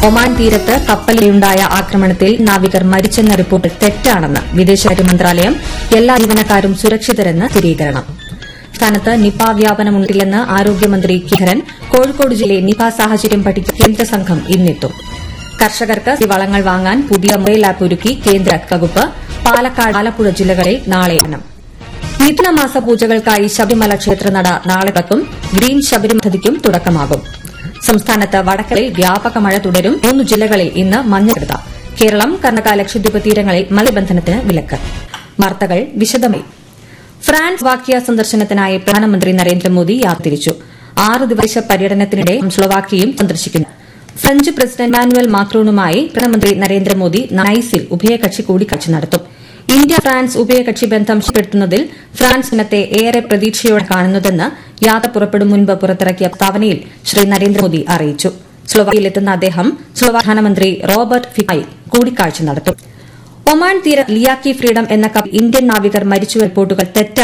Oman തീരത്ത് കപ്പലിലുണ്ടായ ആക്രമണത്തിൽ നാവികർ മരിച്ചെന്ന report തെറ്റാണെന്ന് വിദേശകാര്യ മന്ത്രാലയം എല്ലാ ജീവനക്കാരും സുരക്ഷിതരെന്ന് സ്ഥിരീകരണം സംസ്ഥാനത്ത് നിപ വ്യാപനമുണ്ടില്ലെന്ന് ആരോഗ്യമന്ത്രി കിഹരൻ കോഴിക്കോട് ജില്ലയിൽ നിപ സാഹചര്യം പഠിക്കാൻ കേന്ദ്ര സംഘം ഇന്നെത്തും കർഷകർക്ക് വളങ്ങൾ വാങ്ങാൻ പുതിയ മൊബൈൽ ആപ്പ് ഒരുക്കി കേന്ദ്ര വകുപ്പ് പാലക്കാട് ആലപ്പുഴ ജില്ലകളിൽ നാളെ യജ്ഞം മിഥുനമാസ പൂജകൾക്കായി ശബരിമല ക്ഷേത്രനട നാളെ തുറക്കും ഗ്രീൻ ശബരിമല പദ്ധതിക്കും തുടക്കമാകും സംസ്ഥാനത്ത് വടക്കലിൽ വ്യാപക മഴ തുടരും മൂന്ന് ജില്ലകളിൽ ഇന്ന് മഞ്ഞജാഗ്രത കേരളം കർണാടക ലക്ഷദ്വീപ് തീരങ്ങളിൽ മത്സ്യബന്ധനത്തിന് വിലക്ക് വാർത്തകൾ വിശദമായി ഫ്രാൻസ് വാക്യ സന്ദർശനത്തിനായി പ്രധാനമന്ത്രി നരേന്ദ്രമോദി യാത്ര തിരിച്ചു ആറ് ദിവസ പര്യടനത്തിനിടെ സ്ലോവാക്കിയയും സന്ദർശിക്കുന്നു ഫ്രഞ്ച് പ്രസിഡന്റ് ഇമാനുവൽ മാക്രോണുമായി പ്രധാനമന്ത്രി നരേന്ദ്രമോദി നൈസിൽ ഉഭയകക്ഷി കൂടിക്കാഴ്ച നടത്തും ഇന്ത്യ ഫ്രാൻസ് ഉഭയകക്ഷി ബന്ധം ശക്തിപ്പെടുത്തുന്നതിൽ ഫ്രാൻസ് ദിനത്തെ ഏറെ പ്രതീക്ഷയോടെ കാണുന്നതെന്ന് യാത്ര പുറപ്പെടും മുൻപ് പുറത്തിറക്കിയ പ്രസ്താവനയിൽ ശ്രീ നരേന്ദ്രമോദി അറിയിച്ചു സ്ലോവാക്കിയയിലെത്തുന്ന അദ്ദേഹം സ്ലോവാ പ്രധാനമന്ത്രി റോബർട്ട് ഫിമായി കൂടിക്കാഴ്ച നടത്തും ഒമാൻ തീര ലിയാക്കി ഫ്രീഡം എന്ന കപ്പൽ ഇന്ത്യൻ നാവികർ മരിച്ചു റിപ്പോർട്ടുകൾ തെറ്റാണ്